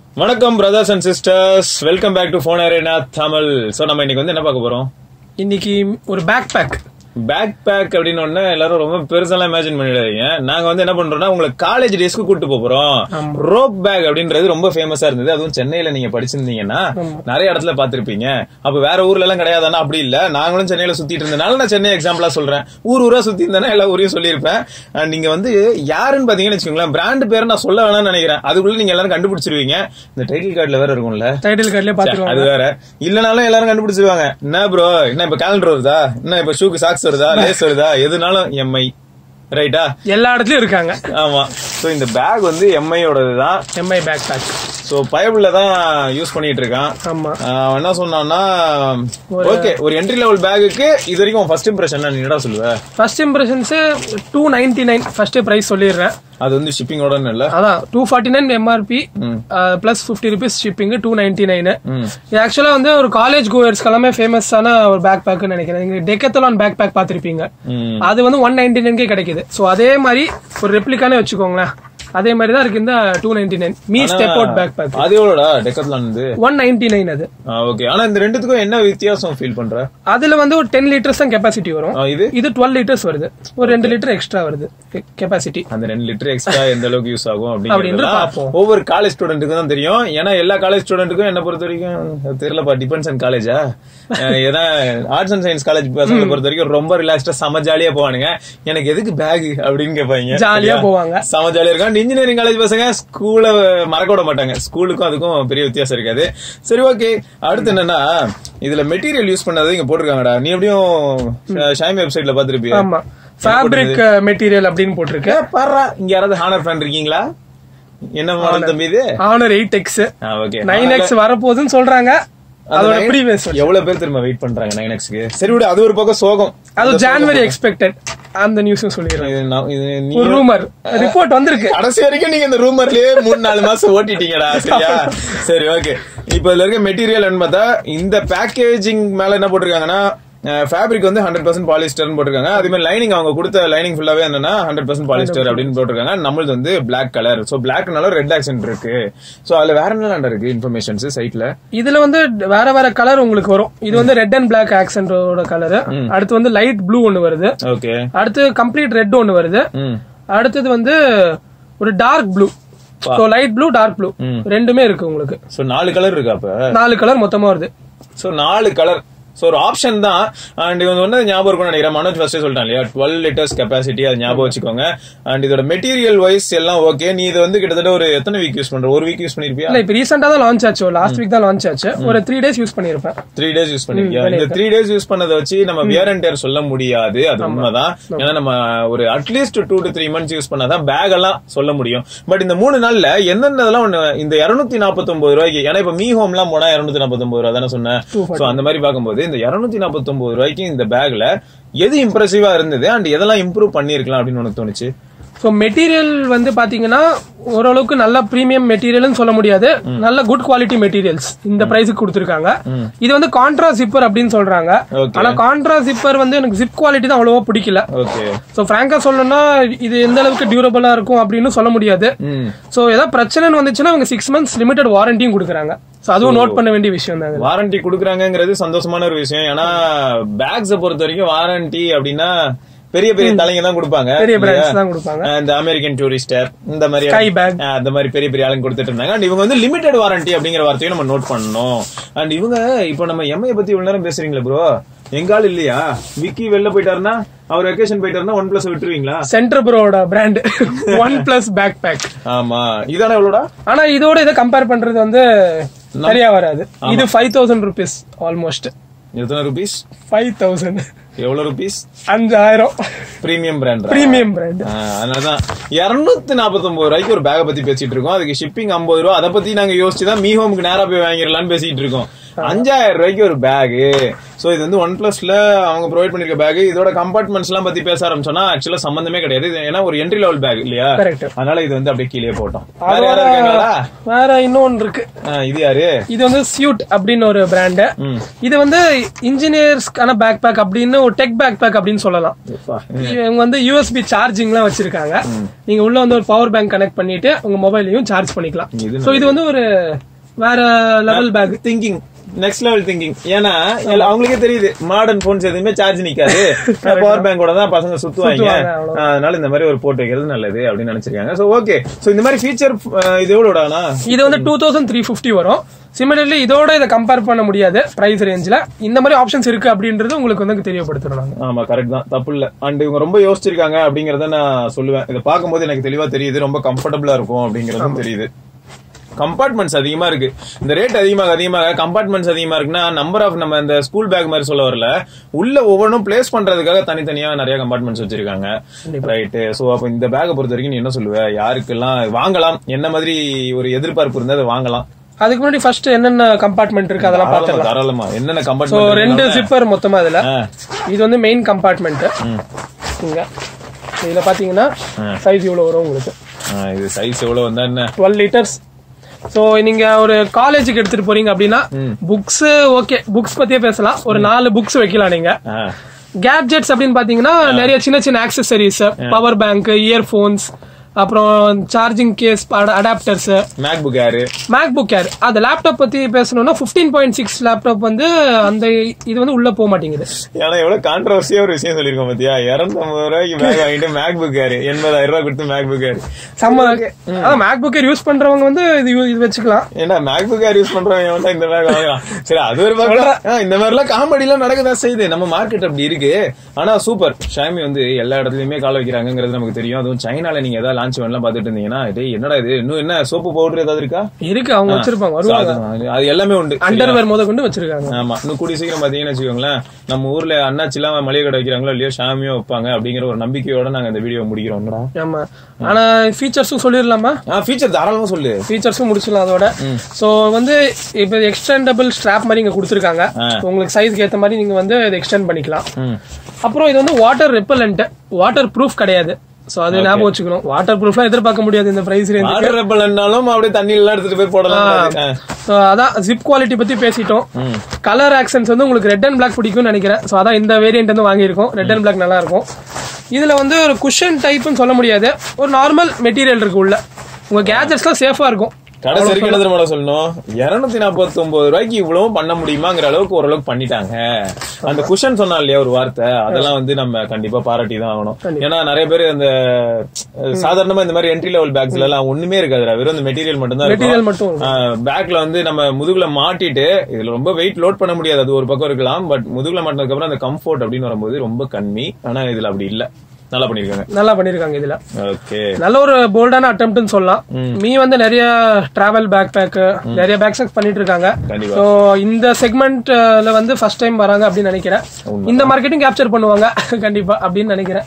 வணக்கம் brothers and sisters welcome back to Phone Arena Tamil so நம்ம இன்னைக்கு வந்து என்ன பார்க்க போறோம் இன்னைக்கு ஒரு பேக் பேக் பேக் பேக் அப்படின்னு ஒண்ணு எல்லாரும் ரொம்ப பெருசாலாம் இமேஜின் பண்ணிடாதீங்க நாங்க வந்து என்ன பண்றோம்னா உங்களை காலேஜ் டேஸ்க்கு கூட்டு போறோம் ரோப் பேக் அப்படின்றது ரொம்ப ஃபேமஸா இருந்தது அதுவும் சென்னையில நீங்க படிச்சிருந்தீங்கன்னா நிறைய இடத்துல பாத்திருப்பீங்க அப்ப வேற ஊர்ல எல்லாம் கிடையாதானா அப்படி இல்ல நாங்களும் சென்னையில சுத்திட்டு இருந்தனால நான் சென்னை எக்ஸாம்பிளா சொல்றேன் ஊர் ஊரா சுத்தி இருந்தேன்னா எல்லா ஊரையும் சொல்லியிருப்பேன் அஹ் நீங்க வந்து யாருன்னு பாத்தீங்கன்னு வச்சுக்கோங்களேன் பிராண்ட் பேர் நான் சொல்ல வேணாம்னு நினைக்கிறேன் அதுக்குள்ள நீங்க எல்லாரும் கண்டுபிடிச்சிருவீங்க இந்த டைட்டில் கார்டுல வேற இருக்கும்ல டைட்டில் கார்டுலயே அது பாத்துருவாங்க வேற இல்லனாலும் எல்லாரும் கண்டுபிடிச்சிருவாங்க என்ன ப்ரோ என்ன இப்ப கேலண்டர் வருதா என்ன இப்ப ஷூக்கு சாக்ஸ் வருதா லேஸ் வருதா எதுனாலும் எம்ஐ ரைட்டா எல்லா இடத்துலயும் இருக்காங்க ஆமா சோ இந்த பேக் வந்து எம்ஐயோடதுதான் எம்ஐ பேக் பேக் சோ பயபுள்ள தான் யூஸ் பண்ணிட்டு இருக்கான் ஆமா ஆஹ் அவன் என்ன சொன்னான்னா ஓகே ஒரு என்ட்ரி லெவல் பேக்குக்கு இது வரைக்கும் ஃபர்ஸ்ட் இம்ப்ரெஷன் நீ என்னடா சொல்லுவ first impressions two ninety nine first price சொல்லிடுறேன் அது வந்து ஷிப்பிங்கோட இல்ல அதான் two forty nine MRP plus fifty rupees shipping two ninety nine இது ஆக்சுவலா வந்து ஒரு காலேஜ் கோயர்ஸ்க்கு எல்லாமே ஃபேமஸான ஒரு பேக் பேக்னு நினைக்கிறேன் நீங்க டெக்கத்தலான் பேக் பேக் பார்த்திருப்பீங்க ம். அது வந்து ஒன் நைன்டி நைன்கே கிடைக்குது ஸோ அதே மாதிரி ஒரு ரெப்ளிகானே வச்சுக்கோங்களேன் அதே மாதிரி தான் இருக்கு இந்த two ninety nine Mi step out bag bag அது எவ்வளோடா டெக்கத்லான் இது ஒன் நைன்டி நைன் அது ஓகே ஆனா இந்த ரெண்டுத்துக்கும் என்ன வித்தியாசம் ஃபீல் பண்ற அதுல வந்து ஒரு டென் லிட்டர்ஸ் தான் கெப்பாசிட்டி வரும் ஆ, இது இது டுவெல் லிட்டர்ஸ் வருது ஒரு ரெண்டு லிட்டர் எக்ஸ்ட்ரா வருது கெப்பாசிட்டி அந்த ரெண்டு லிட்டர் எக்ஸ்ட்ரா எந்த அளவுக்கு யூஸ் ஆகும் அப்படின்னு அப்படின்றது பார்ப்போம். ஒவ்வொரு காலேஜ் ஸ்டூடெண்ட்டுக்கு தான் தெரியும் ஏன்னா எல்லா காலேஜ் ஸ்டூடெண்ட்டுக்கும் என்ன பொறுத்த வரைக்கும் தெரியலப்பா டிபெண்ட்ஸ் அண்ட் காலேஜா ஏன்னா ஆர்ட்ஸ் அண்ட் சயின்ஸ் காலேஜ் பசங்களை பொறுத்த வரைக்கும் ரொம்ப ரிலாக்ஸ்டா செம ஜாலியா போவானுங்க எனக்கு எதுக்கு பேக் அப்படின்னு கேட்பாங்க ஜாலியா போவாங்க. செம ஜாலியா இருக்கும் இன்ஜினியரிங் காலேஜ் பசங்க ஸ்கூல மறக்க விட மாட்டாங்க ஸ்கூலுக்கும் அதுக்கும் பெரிய வித்தியாசம் இருக்காது சரி ஓகே அடுத்து என்னன்னா இதுல மெட்டீரியல் யூஸ் பண்ணது இங்க போட்டிருக்காங்கடா நீ எப்படியும் ஷாமி வெப்சைட்ல பாத்துருப்பியா ஆமா ஃபேப்ரிக் மெட்டீரியல் அப்படின்னு போட்டிருக்கு பாரு இங்க யாராவது ஹானர் ஃபேன் இருக்கீங்களா என்ன மாடல் தம்பி இது Honor eight X okay nine X வரப்போகுதுன்னு சொல்றாங்க அதோட ப்ரீவியஸ் எவ்வளவு பேர் திரும்ப வெயிட் பண்றாங்க நைன் எக்ஸ்க்கு சரி விடு அது ஒரு பக்கம் சோகம் அது ஜான்வரி எக்ஸ்பெக்டட் அந்த நியூஸும் சொல்லிடுறேன் இது நான்- இது நீ ஒரு ரூமர் ரிப்போர்ட் வந்திருக்கு கடைசி வரைக்கும் நீங்க இந்த ரூமர்லயே மூணு நாலு மாசம் ஓட்டிட்டீங்கடா சரியா சரி ஓகே இப்ப இதுல இருக்க மெட்டீரியல் பார்த்தா இந்த பேக்கேஜிங் மேல என்ன போட்டிருக்காங்கன்னா ஃபேப்ரிக் வந்து ஹண்ட்ரட் பர்சன்ட் பாலிஸ்டர்னு போட்டிருக்காங்க அதே மாதிரி லைனிங் அவங்க கொடுத்த லைனிங் ஃபுல்லாவே என்னன்னா ஹண்ட்ரட் பர்சன்ட் பாலிஸ்டர் அப்படின்னு போட்டிருக்காங்க நம்மளது வந்து பிளாக் கலர் சோ பிளாக்னால ரெட் ஆக்சென்ட் இருக்கு சோ அதுல வேற என்ன இருக்கு இன்ஃபர்மேஷன்ஸ் சைட்ல இதுல வந்து வேற வேற கலர் உங்களுக்கு வரும் இது வந்து ரெட் அண்ட் பிளாக் ஆக்சென்டோட கலர் அடுத்து வந்து லைட் ப்ளூ ஒன்னு வருது ஓகே அடுத்து கம்ப்ளீட் ரெட் ஒன்னு வருது ம் அடுத்தது வந்து ஒரு dark blue so light blue dark blue ரெண்டுமே இருக்கு உங்களுக்கு சோ நாலு கலர் இருக்கு அப்ப நாலு கலர் மொத்தமா வருது சோ நாலு கலர் சோ ஒரு ஆப்ஷன் தான் அண்ட் இவங்க வந்து ஞாபகம் இருக்கும்னு நினைக்கிறேன் மனோஜ் ஃபர்ஸ்ட் சொல்லிட்டான் இல்லையா டுவெல் லிட்டர்ஸ் கெப்பாசிட்டி அது ஞாபகம் வச்சுக்கோங்க அண்ட் இதோட மெட்டீரியல் வைஸ் எல்லாம் ஓகே நீ இது வந்து கிட்டத்தட்ட ஒரு எத்தனை வீக் யூஸ் பண்ற ஒரு வீக் யூஸ் பண்ணிருப்பியா இல்ல இப்ப ரீசெண்டா தான் லான்ச் ஆச்சு லாஸ்ட் வீக் தான் லான்ச் ஆச்சு ஒரு த்ரீ டேஸ் யூஸ் பண்ணிருப்பேன் த்ரீ டேஸ் யூஸ் பண்ணிருக்கியா இந்த த்ரீ டேஸ் யூஸ் பண்ணதை வச்சு நம்ம வியர் அண்ட் டேர் சொல்ல முடியாது அது உண்மைதான் ஏன்னா நம்ம ஒரு at least two to three months use பண்ணாதான் பேக் எல்லாம் சொல்ல முடியும் பட் இந்த மூணு நாள்ல எந்தெந்ததெல்லாம் ஒண்ணு இந்த இருநூத்தி நாற்பத்தி ஒன்பது ரூபாய்க்கு ஏன்னா இப்ப மீ ஹோம் எல்லாம் போனா இருநூத்தி நாற்பத்தி ஒன்பது ரூபா தானே சொன்னேன் சோ அந்த மாதிரி பார்க்கும்போது இந்த இருநூத்தி நாற்பத்தி ஒன்பது ரூபாய்க்கு இந்த பேக்ல எது இம்ப்ரெசிவா இருந்தது அண்ட் எதெல்லாம் இம்ப்ரூவ் பண்ணிருக்கலாம் அப்படின்னு உனக்கு தோணுச்சு ஸோ மெட்டீரியல் வந்து பாத்தீங்கன்னா ஓரளவுக்கு நல்ல ப்ரீமியம் மெட்டீரியல்னு சொல்ல முடியாது நல்ல குட் குவாலிட்டி மெட்டீரியல்ஸ் இந்த பிரைஸுக்கு கொடுத்துருக்காங்க இது வந்து கான்ட்ரா ஜிப்பர் அப்படின்னு சொல்றாங்க Okay. ஆனா கான்ட்ரா ஜிப்பர் வந்து எனக்கு ஜிப் குவாலிட்டி தான் அவ்வளவா பிடிக்கல ஓகே ஸோ ஃப்ராங்கா சொல்லணும்னா இது எந்த அளவுக்கு டியூரபிளா இருக்கும் அப்படின்னு சொல்ல முடியாது ம் ஸோ ஏதாவது பிரச்சனைன்னு வந்துச்சுன்னா அவங்க சிக்ஸ் மந்த்ஸ் லிமிடெட் வாரண்டியும் கொடுக்குறாங்க ஸோ அதுவும் நோட் பண்ண வேண்டிய விஷயம் தான் வாரண்டி குடுக்குறாங்கிறது சந்தோஷமான ஒரு விஷயம் ஏன்னா பேக்ஸ பொறுத்த வரைக்கும் வாரண்டி அப்படின்னா பெரிய பெரிய தலைங்க தான் கொடுப்பாங்க பெரிய இல்லையா? பிராண்ட்ஸ் தான் கொடுப்பாங்க அஹ் இந்த அமெரிக்கன் டூரிஸ்டர் இந்த மாதிரி Sky bag. அஹ் அந்த மாதிரி பெரிய பெரிய ஆளுங்க கொடுத்துட்டு இருந்தாங்க அண்ட் இவங்க வந்து லிமிடெட் வாரண்டி அப்படிங்கிற வார்த்தையும் நம்ம நோட் பண்ணணும் அண்ட் இவங்க இப்போ நம்ம எம்ஐ பத்தி இவ்வளவு நேரம் பேசுறீங்களா ப்ரோ எங்கால் இல்லையா விக்கி வெளில போயிட்டாருன்னா அவர் வெக்கேஷன் போயிட்டாருன்னா ஒன் பிளஸ் விட்டுருவீங்களா சென்டர் ப்ரோட brand OnePlus bag bag ஆமா இதானே எவ்வளோடா ஆனா இதோட இதை கம்பேர் பண்றது வந்து சரியா வராது இது ஃபைவ் தௌசண்ட் ருபீஸ் ஆல்மோஸ்ட் எத்தனை ருபீஸ் ஃபைவ் தௌசண்ட் எவ்வளவு ருபீஸ் அஞ்சாயிரம் பிரீமியம் பிராண்ட் பிரீமியம் பிராண்ட் ஆஹ் அதனாலதான் இருநூத்தி நாற்பத்தி ஒன்பது ரூபாய்க்கு ஒரு பேக்கை பத்தி பேசிட்டு இருக்கோம் அதுக்கு ஷிப்பிங் ஐம்பது ரூபா அதை பத்தி நாங்க யோசிச்சு தான் மீ ஹோமுக்கு நேரா போய் வாங்கிடலாம்னு பேசிட்டு இருக்கோம் அஞ்சாயிரம் ரூபாய்க்கு ஒரு பேக் சோ இது வந்து ஒன் பிளஸ்ல அவங்க ப்ரொவைட் பண்ணிருக்க பேக் இதோட கம்பார்ட்மெண்ட்ஸ் எல்லாம் பத்தி பேச ஆரம்பிச்சோம்னா ஆக்சுவலா சம்பந்தமே கிடையாது இது ஏன்னா ஒரு என்ட்ரி லெவல் பேக் இல்லையா Correct. அதனால இது வந்து அப்படியே கீழே போட்டோம் வேற யாரா இருக்காங்களா வேற இன்னொன்னு இருக்கு ஆ, இது யாரு இது வந்து சியூட் அப்படின்னு ஒரு பிராண்டு இது வந்து இன்ஜினியர்ஸ்க்கான பேக் பேக் அப்படின்னு ஒரு டெக் பேக் பேக் அப்படின்னு சொல்லலாம் எப்பா. இவங்க வந்து யூஎஸ்பி சார்ஜிங்லாம் வச்சிருக்காங்க நீங்க உள்ள வந்து ஒரு பவர் பேங்க் கனெக்ட் பண்ணிட்டு உங்க மொபைலையும் சார்ஜ் பண்ணிக்கலாம் இது சோ இது வந்து ஒரு வேற level bag thinking next level thinking ஏன்னா எல்லா- அவங்களுக்கே தெரியுது மாடர்ன் போன்ஸ் எதுவுமே சார்ஜ் நிக்காது பவர் பேங்கோட தான் பசங்க சுத்துவாங்க சுத்துவாங்க, அவ்வளவுதான். அதனால இந்த மாதிரி ஒரு போட்டு வைக்கிறது நல்லது அப்படின்னு நினைச்சிருக்காங்க சோ ஓகே சோ இந்த மாதிரி ஃபீச்சர் இது எவ்வளோடானா இது வந்து டூ தௌசண்ட் த்ரீ ஃபிஃப்டி வரும் சிமிலர்லி இதோட இதை கம்பேர் பண்ண முடியாது பிரைஸ் ரேஞ்சில் இந்த மாதிரி ஆப்ஷன்ஸ் இருக்கு அப்படின்றது உங்களுக்கு வந்து தெரியப்படுத்துறோம் நாங்க ஆமா கரெக்ட் தான் தப்பு இல்ல அண்ட் இவங்க ரொம்ப யோசிச்சிருக்காங்க அப்படிங்கறத நான் சொல்லுவேன் இதை பார்க்கும்போது எனக்கு தெளிவா தெரியுது ரொம்ப கம்ஃபர்டபுளா இருக்கும் அப்படிங்கறதும் தெரியுது கம்பார்ட்மெண்ட்ஸ் அதிகமா இருக்கு இந்த ரேட் அதிகமாக அதிகமாக கம்பார்ட்மெண்ட்ஸ் அதிகமா இருக்குன்னா நம்பர் ஆஃப் நம்ம இந்த ஸ்கூல் பேக் மாதிரி சொல்ல வரல உள்ள ஒவ்வொன்றும் பிளேஸ் பண்றதுக்காக தனித்தனியா நிறைய கம்பார்ட்மெண்ட்ஸ் வச்சிருக்காங்க ரைட்டு சோ அப்ப இந்த பேக்கை பொறுத்த வரைக்கும் நீ என்ன சொல்லுவ யாருக்கெல்லாம் வாங்கலாம் என்ன மாதிரி ஒரு எதிர்பார்ப்பு இருந்தா அதை வாங்கலாம் அதுக்கு முன்னாடி ஃபர்ஸ்ட் என்னென்ன கம்பார்ட்மெண்ட் இருக்கு அதெல்லாம் தாராளமா, பார்த்துக்கலாம் தாராளமா என்னென்ன ஸோ கம்பார்ட்மெண்ட் ரெண்டு ஜிப்பர் மொத்தமா இதுல இது வந்து மெயின் கம்பார்ட்மெண்ட் இங்க இதுல பாத்தீங்கன்னா சைஸ் இவ்வளவு வரும் உங்களுக்கு இது சைஸ் எவ்வளவு வந்தா என்ன டுவெல் லிட்டர்ஸ் ஸோ நீங்க ஒரு காலேஜுக்கு எடுத்துட்டு போறீங்க அப்படின்னா புக்ஸ் ஓகே புக்ஸ் பத்தியே பேசலாம் ஒரு நாலு புக்ஸ் வைக்கலாம் நீங்க ஆ. கேட்ஜெட்ஸ் அப்படின்னு பாத்தீங்கன்னா நிறைய சின்ன சின்ன ஆக்சசரிஸ் பவர் பேங்க் இயர்போன்ஸ் அப்புறம் charging case adapters MacBook Air MacBook Air அந்த லேப்டாப் பத்தி பேசணும்னா 15.6 பாயிண்ட் சிக்ஸ் லேப்டாப் வந்து அந்த இது வந்து உள்ள போக மாட்டேங்குது ஏன்னா எவ்வளவு கான்ட்ரவர்சியா ஒரு விஷயம் சொல்லிருக்கோம் பாத்தியா இருநூத்தம்பது ரூபாய்க்கு பேக் வாங்கிட்டு மேக் புக் ஏரு எண்பதாயிரம் ரூபாய் கொடுத்து மேக் புக் ஏரு செம்ம அதான் மேக் புக் ஏர் யூஸ் பண்றவங்க வந்து இது யூ- இது வச்சுக்கலாம் ஏன்னா மேக் புக் ஏர் யூஸ் பண்றவன் எவன்டா இந்த பேக் வாங்கலாம் சரி அது ஒரு பக்கம் ஆ, இந்த மாதிரி எல்லாம் காமெடி எல்லாம் நடக்கதான் செய்யுது நம்ம மார்க்கெட் அப்படி இருக்கு ஆனா சூப்பர் ஷாமி வந்து எல்லா இடத்துலயுமே கால வைக்கிறாங்கிறது நமக்கு தெரியும் அதுவும் சைனால நீங்க ஏதாவது லான்ச் எல்லாம் பாத்துட்டு இருந்தீங்கன்னா டேய் என்னடா இது இன்னும் என்ன சோப்பு பவுடர் ஏதாவது இருக்கா இருக்கு அவங்க வச்சிருப்பாங்க So, வருவாங்க அது- அது எல்லாமே உண்டு அண்டர்வேர் முத கொண்டு வச்சிருக்காங்க ஆமா இன்னும் கூடிய சீக்கிரம் பாத்தீங்கன்னு வச்சுக்கோங்களேன் நம்ம ஊர்ல அண்ணாச்சிலாம் மளிகை கடை வைக்கிறாங்களோ இல்லையோ ஷாமியோ வைப்பாங்க அப்படிங்கிற ஒரு நம்பிக்கையோட நாங்க இந்த வீடியோ முடிக்கிறோம்டா ஆமா ஆனா ஃபீச்சர்ஸும் சொல்லிடலாமா ஆ ஃபீச்சர் தாராளமா சொல்லு ஃபீச்சர்ஸும் முடிச்சிடலாம் அதோட சோ வந்து இப்போ எக்ஸ்டெண்டபிள் ஸ்ட்ராப் மாதிரி இங்க கொடுத்துருக்காங்க உங்களுக்கு சைஸ்க்கு ஏத்த மாதிரி நீங்க வந்து இதை எக்ஸ்டெண்ட் பண்ணிக்கலாம் ம். அப்புறம் இது வந்து வாட்டர் ரெப்பலண்ட் வாட்டர் ப்ரூஃப் கிடையாது சோ அது ஞாபகம் வச்சுக்கணும் வாட்டர் ப்ரூஃப்லாம் எதிர்பார்க்க முடியாது இந்த பிரைஸ் ரேஞ்ச் வாட்டர் ரெப்பல்னாலும் அப்படியே தண்ணி எல்லாம் எடுத்துட்டு போய் போடலாம் ஆ. ஸோ அதான் ஜிப் குவாலிட்டி பத்தி பேசிட்டோம் கலர் ஆக்சன்ஸ் வந்து உங்களுக்கு ரெட் அண்ட் பிளாக் பிடிக்கும்னு நினைக்கிறேன் ஸோ அதான் இந்த வேரியன்ட் வந்து வாங்கியிருக்கோம் ரெட் அண்ட் பிளாக் நல்லா இருக்கும் இதுல வந்து ஒரு குஷன் டைப்னு சொல்ல முடியாது ஒரு நார்மல் மெட்டீரியல் இருக்கு உள்ள உங்க கேஜெட்ஸ்லாம் சேஃபா இருக்கும் கடைசி வரைக்கும் என்ன தெரியுமா சொல்லணும் இருநூத்தி நாற்பத்தி ஒன்பது ரூபாய்க்கு இவ்வளவும் பண்ண முடியுமாங்கிற அளவுக்கு ஓரளவுக்கு பண்ணிட்டாங்க அந்த குஷன் சொன்னா இல்லையா ஒரு வார்த்தை அதெல்லாம் வந்து நம்ம கண்டிப்பா பாராட்டி தான் ஆகணும் ஏன்னா நிறைய பேர் அந்த அஹ், சாதாரணமா இந்த மாதிரி என்ட்ரி லெவல் பேக்ஸ்ல எல்லாம் ஒண்ணுமே இருக்காதுடா வெறும் இந்த மெட்டீரியல் மட்டும் தான் மெட்டீரியல் மட்டும் இருக்கும். பேக்ல வந்து நம்ம முதுகுல மாட்டிட்டு இதுல ரொம்ப வெயிட் லோட் பண்ண முடியாது அது ஒரு பக்கம் இருக்கலாம் பட் முதுகுல மாட்டினதுக்கு அப்புறம் அந்த கம்ஃபோர்ட் அப்படின்னு வரும்போது ரொம்ப கம்மி ஆனா இதுல அப்படி இல்ல நல்லா பண்ணிருக்காங்க நல்லா பண்ணிருக்காங்க இதுல ஓகே நல்ல ஒரு போல்டான அட்டம்ப்ட்னு சொல்லலாம் மீ வந்து நிறைய டிராவல் பேக் பேக் நிறைய பேக்ஸ் பண்ணிட்டு இருக்காங்க கண்டிப்பா. ஸோ இந்த செக்மெண்ட்ல வந்து ஃபர்ஸ்ட் டைம் வராங்க அப்படின்னு நினைக்கிறேன் இந்த மார்க்கெட்டும் கேப்சர் பண்ணுவாங்க கண்டிப்பா அப்படின்னு நினைக்கிறேன்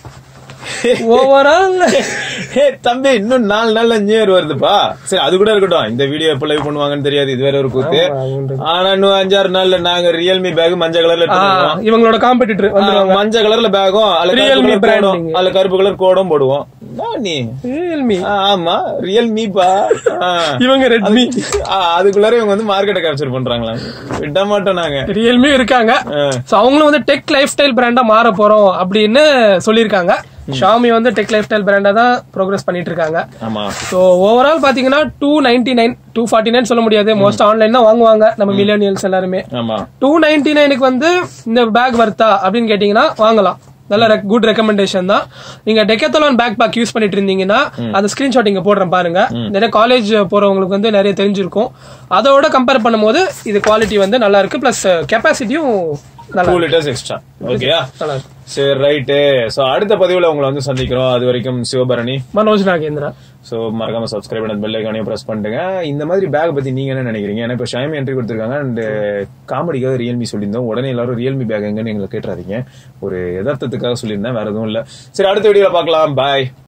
ஓவரால் ஹே தம்பி இன்னும் நாலு நாள்ல நியூ இயர் வருதுப்பா சரி அது கூட இருக்கட்டும் இந்த வீடியோ எப்ப லைவ் பண்ணுவாங்கன்னு தெரியாது இது வேற ஒரு கூத்து ஆனா இன்னும் அஞ்சாறு நாள்ல நாங்க ரியல்மி பேக் மஞ்சள் கலர்ல எடுத்துட்டு வருவோம். இவங்களோட காம்படிட்டர் ஆ, மஞ்சள் கலர்ல பேகும் அதுல கருப்பு Realme கலர் கோடும் branding. அதுல கருப்பு கலர் கோடும் போடுவோம் என்ன நீ ரியல்மி ஆ, ஆமா ரியல்மிப்பா இவங்க ரெட்மி அதுக்குள்ளார இவங்க வந்து மார்க்கெட்டை கேப்சர் பண்றாங்களா விட மாட்டோம் நாங்க ரியல்மி இருக்காங்க சோ அவங்களும் வந்து டெக் லைஃப் ஸ்டைல் பிராண்டா மாற போறோம் அப்படின்னு சொல்லியிருக்காங்க ஷாமி வந்து டெக் லைஃப் ஸ்டைல் பிராண்டா தான் ப்ரோக்ரஸ் பண்ணிட்டு இருக்காங்க ஆமா ஸோ ஓவரால் பாத்தீங்கன்னா two ninety nine two forty nine சொல்ல முடியாது மோஸ்ட் ஆன்லைன் தான் வாங்குவாங்க நம்ம மில்லியனியல்ஸ் எல்லாருமே ஆமா டூ நைன்டி நைனுக்கு வந்து இந்த பேக் வர்த்தா அப்படின்னு கேட்டீங்கன்னா வாங்கலாம் நல்ல குட் ரெக்கமெண்டேஷன் தான் நீங்க டெக்கத்தலான் பேக் பேக் யூஸ் பண்ணிட்டு இருந்தீங்கன்னா அந்த ஸ்கிரீன்ஷாட் இங்க போடுறேன் பாருங்க நிறைய காலேஜ் போறவங்களுக்கு வந்து நிறைய தெரிஞ்சிருக்கும் அதோட கம்பேர் பண்ணும்போது இது குவாலிட்டி வந்து நல்லா இருக்கு பிளஸ் கெப்பாசிட்டியும் நல்லா டூ லிட்டர்ஸ் எக்ஸ்ட்ரா ஓகேயா நல்லா இருக்கு சரி ரைட்டு சோ அடுத்த பதிவுல உங்களை வந்து சந்திக்கிறோம் அது வரைக்கும் சிவபரணி மனோஜ் நாகேந்திரா சோ மறக்காம சப்ஸ்கிரைப் பண்ண பெல் ஐக்கானையும் பிரஸ் பண்ணுங்க இந்த மாதிரி பேக் பத்தி நீங்க என்ன நினைக்கிறீங்க ஏன்னா இப்ப ஷாமி என்ட்ரி கொடுத்துருக்காங்க அண்ட் காமெடிக்காக ரியல்மி சொல்லியிருந்தோம் உடனே எல்லாரும் ரியல்மி பேக் எங்கன்னு எங்களை கேட்டுறாதீங்க ஒரு யதார்த்தத்துக்காக சொல்லியிருந்தேன் வேற எதுவும் இல்ல சரி அடுத்த வீடியோல பார்க்கலாம் பாய்